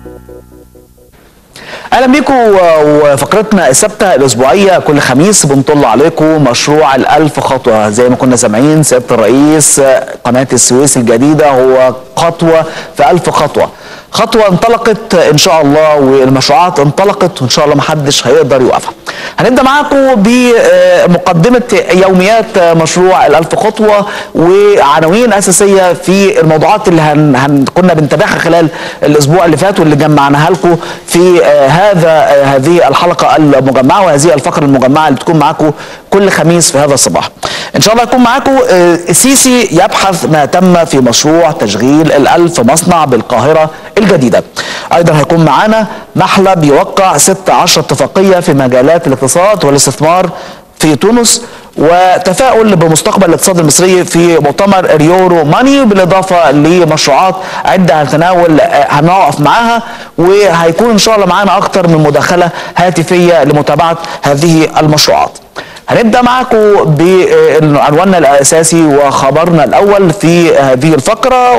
اهلا بيكم وفقرتنا الثابته الاسبوعيه كل خميس بنطل عليكم مشروع الالف خطوه زي ما كنا سامعين سياده الرئيس قناه السويس الجديده هو خطوه في الف خطوه خطوه انطلقت ان شاء الله والمشروعات انطلقت وان شاء الله محدش هيقدر يوقفها هنبدا معاكم بمقدمه يوميات مشروع الالف خطوه وعناوين اساسيه في الموضوعات اللي هن هن كنا بنتابعها خلال الاسبوع اللي فات واللي جمعناها لكم في هذا هذه الحلقه المجمعه وهذه الفقره المجمعه اللي تكون معاكم كل خميس في هذا الصباح. ان شاء الله يكون معاكم السيسي يبحث ما تم في مشروع تشغيل الألف مصنع بالقاهره الجديده. ايضا هيكون معانا محلب يوقع 16 اتفاقيه في مجالات الاقتصاد والاستثمار في تونس وتفاؤل بمستقبل الاقتصاد المصري في مؤتمر ريورو ماني بالاضافه لمشروعات عده هنتناول هنقف معاها وهيكون ان شاء الله معانا اكتر من مداخله هاتفيه لمتابعه هذه المشروعات. هنبدا معاكم بعنواننا الاساسي وخبرنا الاول في هذه الفقره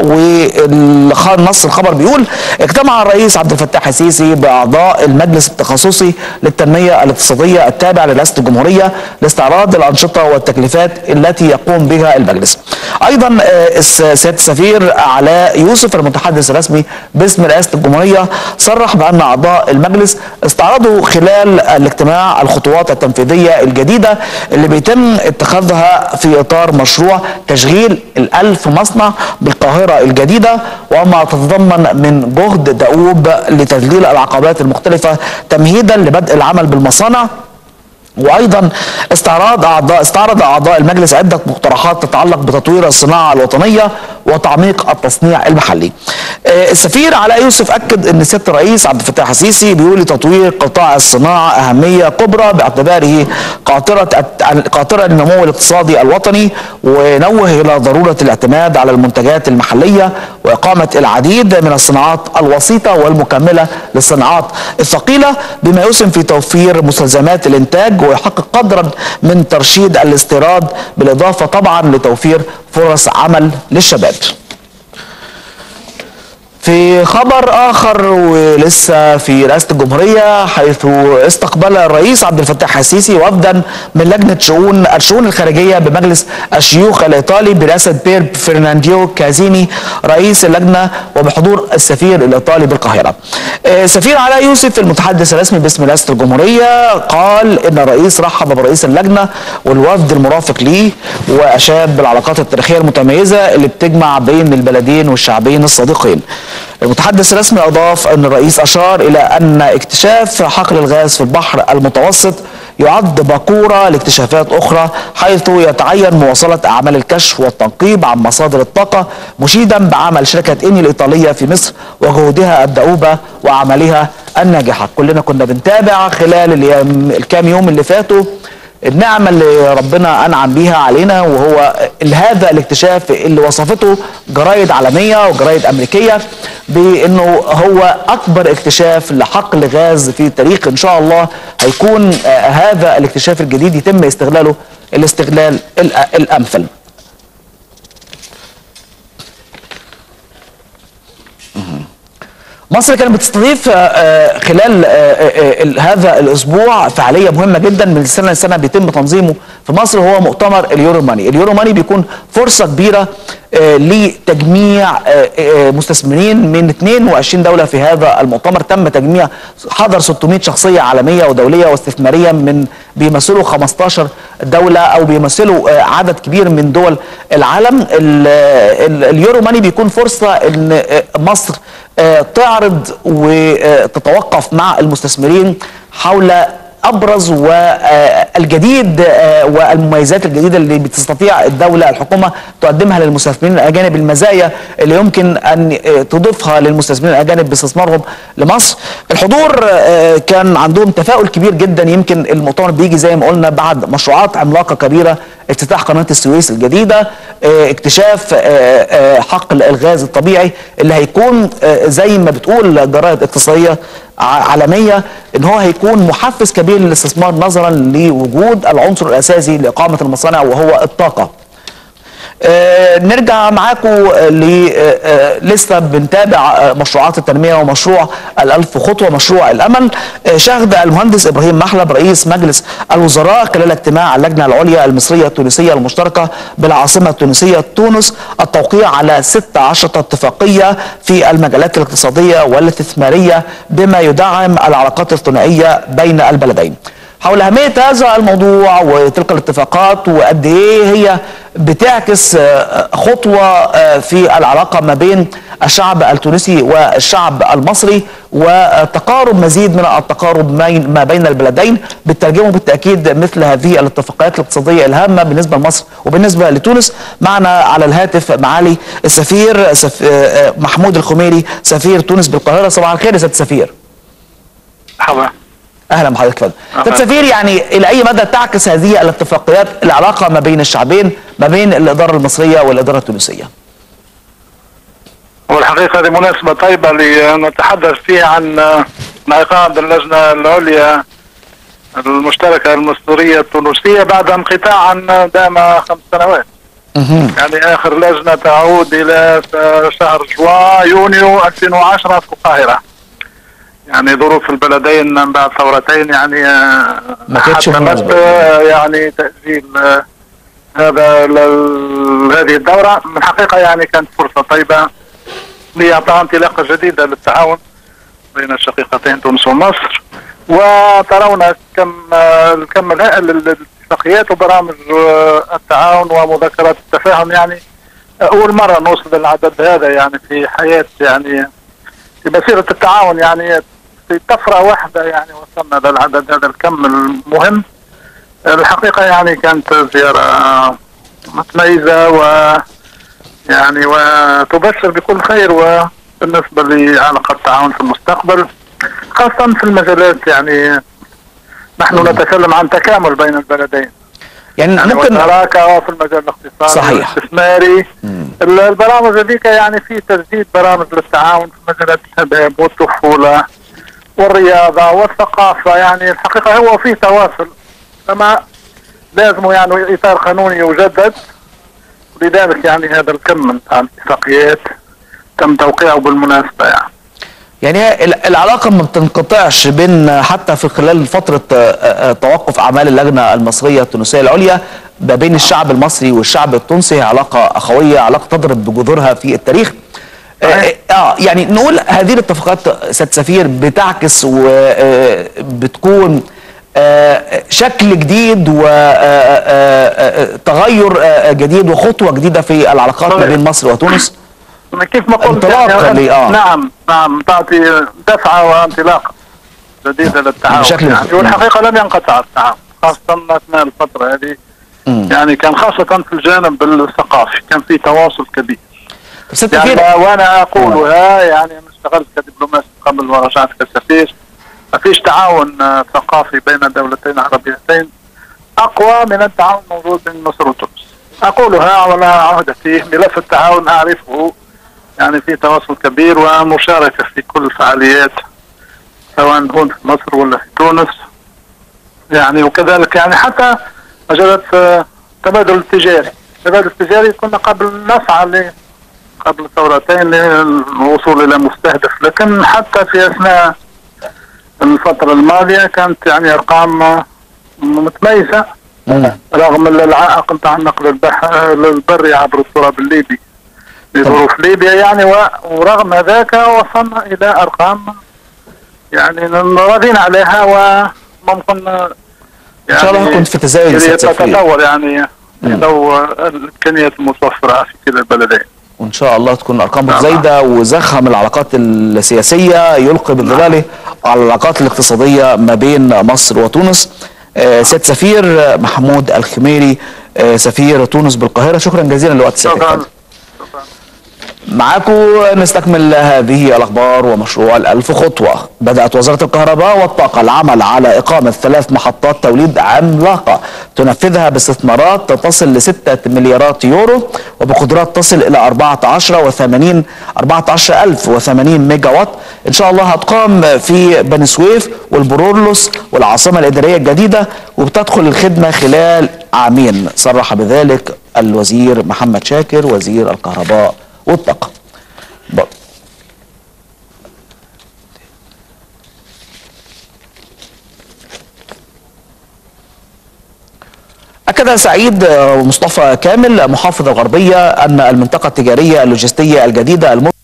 ونص الخبر بيقول اجتمع الرئيس عبد الفتاح السيسي باعضاء المجلس التخصصي للتنميه الاقتصاديه التابع لرئاسه الجمهوريه لاستعراض الانشطه والتكليفات التي يقوم بها المجلس. ايضا سياده السفير علاء يوسف المتحدث الرسمي باسم رئاسه الجمهوريه صرح بان اعضاء المجلس استعرضوا خلال الاجتماع الخطوات التنفيذيه الجديده اللي بيتم اتخاذها في اطار مشروع تشغيل الألف مصنع بالقاهره الجديده وما تتضمن من جهد دؤوب لتذليل العقبات المختلفه تمهيدا لبدء العمل بالمصانع وايضا استعراض اعضاء استعرض اعضاء المجلس عده مقترحات تتعلق بتطوير الصناعه الوطنيه وتعميق التصنيع المحلي. السفير علاء يوسف اكد ان سياده الرئيس عبد الفتاح السيسي بيقول تطوير قطاع الصناعه اهميه كبرى باعتباره قاطره قاطره النمو الاقتصادي الوطني ونوه الى ضروره الاعتماد على المنتجات المحليه واقامه العديد من الصناعات الوسيطه والمكمله للصناعات الثقيله بما يسهم في توفير مستلزمات الانتاج ويحقق قدرا من ترشيد الاستيراد بالاضافه طبعا لتوفير فرص عمل للشباب. في خبر اخر ولسه في رئاسه الجمهوريه حيث استقبل الرئيس عبد الفتاح السيسي وفدا من لجنه شؤون الشؤون الخارجيه بمجلس الشيوخ الايطالي برئاسه بير فرنانديو كازيني رئيس اللجنه وبحضور السفير الايطالي بالقاهره. السفير علاء يوسف المتحدث الرسمي باسم رئاسه الجمهوريه قال ان الرئيس رحب برئيس اللجنه والوفد المرافق ليه واشاد بالعلاقات التاريخيه المتميزه اللي بتجمع بين البلدين والشعبين الصديقين. المتحدث الرسمي أضاف أن الرئيس أشار إلى أن اكتشاف حقل الغاز في البحر المتوسط يعد باكورة لاكتشافات أخرى حيث يتعين مواصلة أعمال الكشف والتنقيب عن مصادر الطاقة مشيدا بعمل شركة إني الإيطالية في مصر وجهودها الدؤوبة وعملها الناجحة كلنا كنا بنتابع خلال الكام يوم اللي فاتوا النعمة اللي ربنا أنعم بيها علينا وهو هذا الاكتشاف اللي وصفته جرايد عالمية وجرايد أمريكية بأنه هو أكبر اكتشاف لحقل غاز في التاريخ إن شاء الله هيكون هذا الاكتشاف الجديد يتم استغلاله الاستغلال الأمثل مصر كانت بتستضيف خلال هذا الاسبوع فعاليه مهمه جدا من سنه لسنه بيتم تنظيمه في مصر هو مؤتمر اليورو ماني، اليورو ماني بيكون فرصه كبيره لتجميع مستثمرين من 22 دوله في هذا المؤتمر تم تجميع حضر 600 شخصيه عالميه ودوليه واستثماريه من بيمثلوا 15 دوله او بيمثلوا عدد كبير من دول العالم اليورو ماني بيكون فرصه ان مصر تعرض وتتوقف مع المستثمرين حول ابرز والجديد والمميزات الجديده اللي بتستطيع الدوله الحكومه تقدمها للمستثمرين الاجانب المزايا اللي يمكن ان تضيفها للمستثمرين الاجانب باستثمارهم لمصر الحضور كان عندهم تفاؤل كبير جدا يمكن المؤتمر بيجي زي ما قلنا بعد مشروعات عملاقه كبيره افتتاح قناه السويس الجديده اكتشاف حقل الغاز الطبيعي اللي هيكون زي ما بتقول جرائد اقتصاديه عالميه ان هو هيكون محفز كبير للاستثمار نظرا لوجود العنصر الاساسي لاقامه المصانع وهو الطاقه. آه، نرجع معاكم ل آه، لسه بنتابع آه، مشروعات التنميه ومشروع الألف خطوه مشروع الامل آه، شهد المهندس ابراهيم محلب رئيس مجلس الوزراء خلال اجتماع اللجنه العليا المصريه التونسيه المشتركه بالعاصمه التونسيه تونس التوقيع على 16 اتفاقيه في المجالات الاقتصاديه والاستثماريه بما يدعم العلاقات الثنائيه بين البلدين. حول أهمية هذا الموضوع وتلك الاتفاقات وقد إيه هي بتعكس آه، خطوة آه، في العلاقة ما بين الشعب التونسي والشعب المصري وتقارب مزيد من التقارب مين- ما بين البلدين بالترجمة بالتأكيد مثل هذه الاتفاقيات الاقتصادية الهامة بالنسبة لمصر وبالنسبة لتونس معنا على الهاتف معالي السفير سف... آه، محمود الخميري سفير تونس بالقاهرة صباح الخير يا سيادة السفير مرحبا اهلا بحضرتك فندم. أهلا. طب سفير يعني الى اي مدى تعكس هذه الاتفاقيات العلاقه ما بين الشعبين ما بين الاداره المصريه والاداره التونسيه؟ والحقيقة هذه مناسبة طيبة لنتحدث فيها عن انعقاد اللجنة العليا المشتركة المصرية التونسية بعد انقطاع دام خمس سنوات مهم. يعني آخر لجنة تعود إلى شهر جوان يونيو 2010 في القاهرة يعني ظروف البلدين من بعد ثورتين يعني آه، ما كانتش حتى مناسبة. بس، آه، يعني تأجيل آه، هذا ل- هذه الدورة من الحقيقة يعني كانت فرصة طيبة لإعطاء انطلاقة جديدة للتعاون بين الشقيقتين تونس ومصر وترون كم آه، الكم الهائل للاتفاقيات وبرامج آه، التعاون ومذكرات التفاهم يعني أول مرة نوصل للعدد هذا يعني في حياة يعني في مسيرة التعاون يعني في طفرة واحدة يعني وصلنا للعدد هذا الكم المهم الحقيقة يعني كانت زيارة متميزة و يعني وتبشر بكل خير وبالنسبة لعلاقة التعاون في المستقبل خاصة في المجالات يعني نحن نتكلم عن تكامل بين البلدين يعني يعني ممكن وشراكة في المجال الاقتصادي صحيح. والاستثماري مم. ال- البرامج هذيك يعني في تجديد برامج للتعاون في مجالات الشباب والطفولة والرياضة والثقافة يعني الحقيقة هو في تواصل كما لازم يعني إطار قانوني يجدد لذلك يعني هذا الكم من الاتفاقيات تم توقيعه بالمناسبة يعني يعني هي ال- العلاقه ما بتنقطعش بين حتى في خلال فتره آه، آه، توقف اعمال اللجنه المصريه التونسيه العليا ما بين الشعب المصري والشعب التونسي هي علاقه اخويه علاقه تضرب بجذورها في التاريخ آه، صحيح. اه يعني نقول هذه الاتفاقات سيد سفير بتعكس وبتكون شكل جديد وتغير جديد وخطوه جديده في العلاقات ما صحيح. بين مصر وتونس كيف ما قلت انطلاقة يعني لي- آه. نعم نعم تعطي دفعة وانطلاقة جديدة للتعاون بشكل يعني مم. والحقيقة لم ينقطع التعاون خاصة أثناء الفترة هذه مم. يعني كان خاصة في الجانب الثقافي كان في تواصل كبير ست يعني سفير وأنا أقولها يعني أنا اشتغلت كدبلوماسي قبل ورجعت كسفير ما فيش تعاون آه، ثقافي بين الدولتين العربيتين أقوى من التعاون الموجود بين مصر وتونس أقولها على عهدتي ملف التعاون أعرفه يعني في تواصل كبير ومشاركة في كل الفعاليات سواء هون في مصر ولا في تونس يعني وكذلك يعني حتى مجالات آه، التبادل التجاري التبادل التجاري كنا قبل نسعى ل قبل ثورتين للوصول إلى مستهدف لكن حتى في أثناء الفترة الماضية كانت يعني أرقام آه، متميزة مم. رغم العائق نتاع النقل البح- البري عبر التراب الليبي لظروف ليبيا يعني و- ورغم ذاك وصلنا الى ارقام يعني راضين عليها وممكن ان شاء الله نكون في تزايد يا سيد سفير تتطور يعني لو الامكانيات المتوفره في كلا البلدين وان شاء الله تكون ارقام نعم. متزايده وزخم العلاقات السياسيه يلقي بظلاله على العلاقات الاقتصاديه ما بين مصر وتونس آه، سيد سفير آه، محمود الخميري آه، سفير تونس بالقاهره شكرا جزيلا لوقت سيادتك شكرا فندم. معاكم نستكمل هذه الأخبار ومشروع الألف خطوة بدأت وزارة الكهرباء والطاقة العمل على إقامة ثلاث محطات توليد عملاقة تنفذها باستثمارات تصل لستة مليارات يورو وبقدرات تصل إلى 14 و80 14 ألف و80 ميجا وات إن شاء الله هتقام في بني سويف والبرولوس والعاصمة الإدارية الجديدة وبتدخل الخدمة خلال عامين صرح بذلك الوزير محمد شاكر وزير الكهرباء والطاقة ب- أكد سعيد مصطفى كامل محافظ الغربية أن المنطقة التجارية اللوجستية الجديدة الم...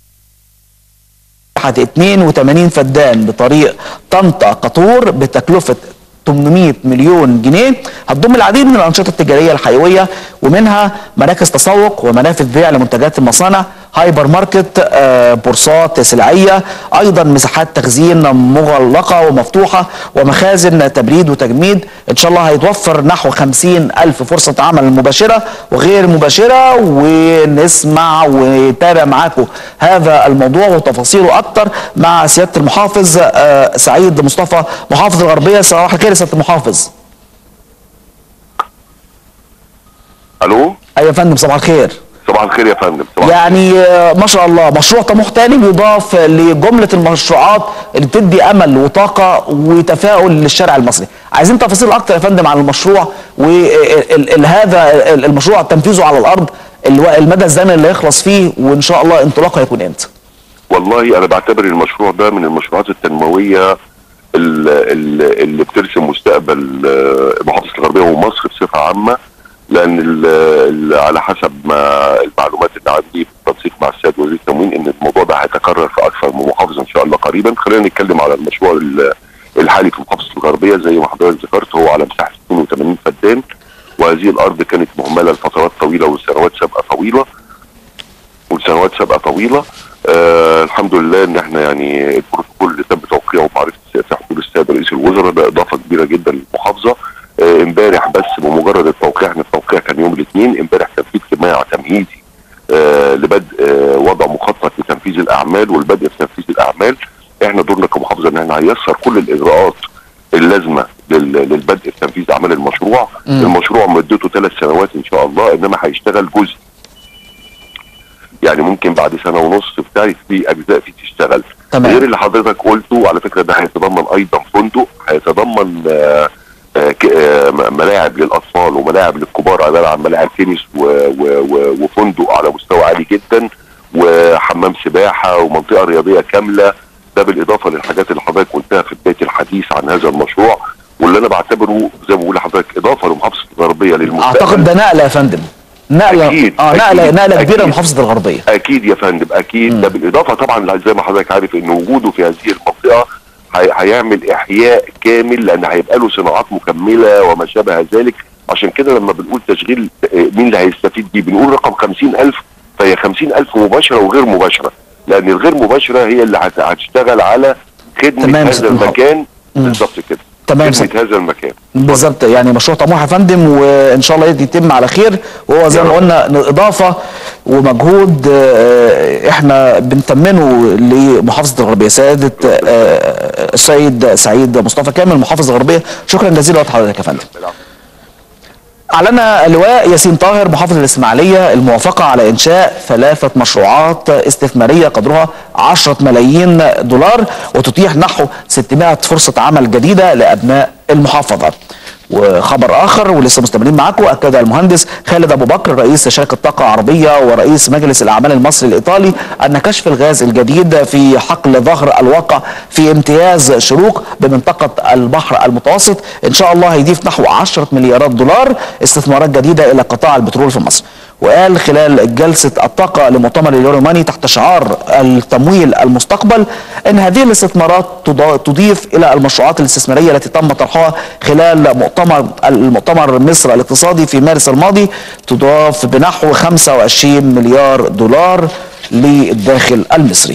82 فدان بطريق طنطا قطور بتكلفة 800 مليون جنيه هتضم العديد من الأنشطة التجارية الحيوية ومنها مراكز تسوق ومنافذ بيع لمنتجات المصانع هايبر ماركت آه، بورصات سلعية أيضا مساحات تخزين مغلقة ومفتوحة ومخازن تبريد وتجميد إن شاء الله هيتوفر نحو 50 ألف فرصة عمل مباشرة وغير مباشرة ونسمع ونتابع معاكم هذا الموضوع وتفاصيله أكتر مع سيادة المحافظ آه، سعيد مصطفى محافظ الغربية صباح الخير يا سيادة المحافظ الو أيوة يا فندم صباح الخير صباح الخير يا فندم صباح يعني آه، ما شاء الله مشروع طموح تاني بيضاف لجملة المشروعات اللي بتدي أمل وطاقة وتفاؤل للشارع المصري عايزين تفاصيل أكتر يا فندم عن المشروع وهذا المشروع تنفيذه على الأرض الو- المدى الزمني اللي يخلص فيه وإن شاء الله انطلاقه هيكون إمتى والله انا بعتبر المشروع ده من المشروعات التنمويه ال- ال- اللي بترسم مستقبل آه، محافظه الغربيه ومصر بصفه عامه لان ال- ال- على حسب ما المعلومات اللي عندي في التنسيق مع السيد وزير التموين ان الموضوع ده هيتكرر في اكثر من محافظه ان شاء الله قريبا خلينا نتكلم على المشروع ال- الحالي في محافظه الغربيه زي ما حضرتك ذكرت هو على مساحه 82 فدان وهذه الارض كانت مهمله لفترات طويله وسنوات سابقه طويله وسنوات سابقه طويله آه الحمد لله ان احنا يعني البروتوكول اللي تم توقيعه بمعرفه في حضور السيد رئيس الوزراء ده اضافه كبيره جدا للمحافظه آه امبارح بس بمجرد التوقيع احنا التوقيع كان يوم الاثنين امبارح كان في اجتماع تمهيدي آه لبدء آه وضع مخطط لتنفيذ الاعمال والبدء في تنفيذ الاعمال احنا دورنا كمحافظه ان احنا هنيسر كل الاجراءات اللازمه لل- للبدء في تنفيذ اعمال المشروع مم. المشروع مدته ثلاث سنوات ان شاء الله انما هيشتغل جزء يعني ممكن بعد سنه ونص بتاعي في اجزاء فيه تشتغل تمام. غير اللي حضرتك قلته على فكره ده هيتضمن ايضا فندق هيتضمن آه، آه، ك- آه، م- ملاعب للاطفال وملاعب للكبار عباره عن ملاعب تنس و- و- و- وفندق على مستوى عالي جدا وحمام سباحه ومنطقه رياضيه كامله ده بالاضافه للحاجات اللي حضرتك قلتها في بدايه الحديث عن هذا المشروع واللي انا بعتبره زي ما بقول لحضرتك اضافه لمحافظه الغربيه للمستقبل أعتقد ده نقلة يا فندم نقلة أكيد، اه نقلة أكيد، نقلة كبيرة أكيد. لمحافظة الغربية اكيد يا فندم اكيد ده بالاضافه طبعا زي ما حضرتك عارف ان وجوده في هذه المنطقه هي- هيعمل احياء كامل لان هيبقى له صناعات مكمله وما شابه ذلك عشان كده لما بنقول تشغيل آه، مين اللي هيستفيد بيه بنقول رقم 50000 فهي 50000 مباشره وغير مباشره لان الغير مباشره هي اللي هت- هتشتغل على خدمه تمام، هذا ست محافظ. المكان مم. بالظبط كده تمام، ست. خدمه هذا المكان بالظبط يعني مشروع طموح يا فندم وان شاء الله يتم على خير وهو زي يا ما رب. قلنا اضافه ومجهود آه، احنا بنتمنه لمحافظه الغربيه سياده آه، السيد سعيد مصطفى كامل محافظ الغربيه شكرا جزيلا لوقت حضرتك يا فندم أعلن اللواء ياسين طاهر محافظ الإسماعيلية الموافقة على إنشاء ثلاثة مشروعات استثمارية قدرها 10 ملايين دولار وتتيح نحو 600 فرصة عمل جديدة لأبناء المحافظة وخبر آخر ولسه مستمرين معاكم أكد المهندس خالد أبو بكر رئيس شركة طاقة عربية ورئيس مجلس الأعمال المصري الإيطالي أن كشف الغاز الجديد في حقل ظهر الواقع في امتياز شروق بمنطقة البحر المتوسط إن شاء الله هيضيف نحو 10 مليارات دولار استثمارات جديدة إلى قطاع البترول في مصر وقال خلال جلسة الطاقة لمؤتمر اليورو ماني تحت شعار التمويل المستقبل أن هذه الاستثمارات تضا- تضيف إلى المشروعات الاستثمارية التي تم طرحها خلال مؤتمر المؤتمر مصر الاقتصادي في مارس الماضي تضاف بنحو 25 مليار دولار للداخل المصري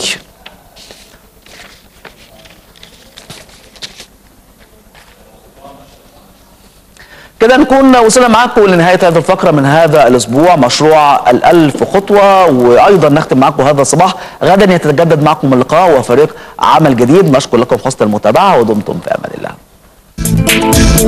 كده نكون وصلنا معاكم لنهاية هذه الفقرة من هذا الأسبوع مشروع الألف خطوة وأيضا نختم معكم هذا الصباح غدا يتجدد معكم اللقاء وفريق عمل جديد نشكر لكم حسن المتابعة ودمتم في أمان الله